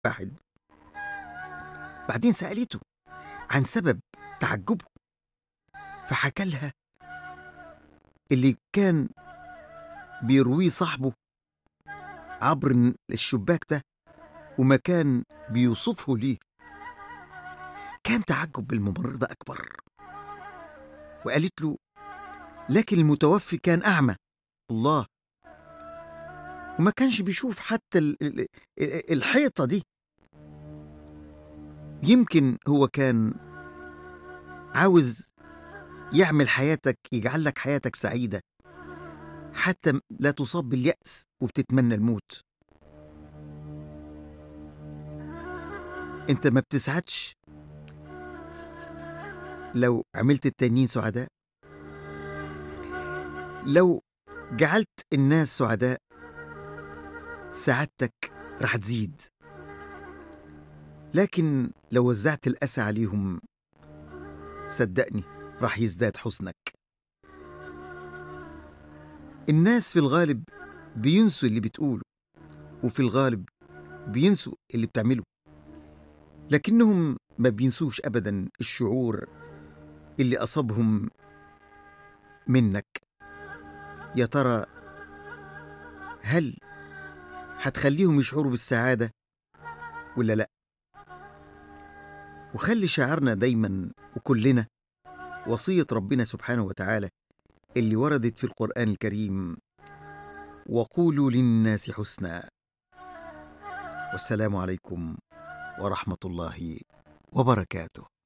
واحد بعدين سألته عن سبب تعجبه فحكى لها اللي كان بيرويه صاحبه عبر الشباك ده وما كان بيوصفه ليه كان تعجب بالممرضة أكبر وقالت له لكن المتوفي كان أعمى الله وما كانش بيشوف حتى ال- ال- ال- الحيطة دي يمكن هو كان عاوز يعمل حياتك يجعل لك حياتك سعيدة حتى لا تصاب باليأس وبتتمنى الموت انت ما بتسعدش لو عملت التانيين سعداء لو جعلت الناس سعداء سعادتك رح تزيد لكن لو وزعت الأسى عليهم صدقني راح يزداد حزنك الناس في الغالب بينسوا اللي بتقوله وفي الغالب بينسوا اللي بتعمله لكنهم ما بينسوش أبدا الشعور اللي أصابهم منك يا ترى هل هتخليهم يشعروا بالسعادة ولا لأ وخلي شعارنا دايما وكلنا وصية ربنا سبحانه وتعالى اللي وردت في القرآن الكريم وقولوا للناس حسنا والسلام عليكم ورحمة الله وبركاته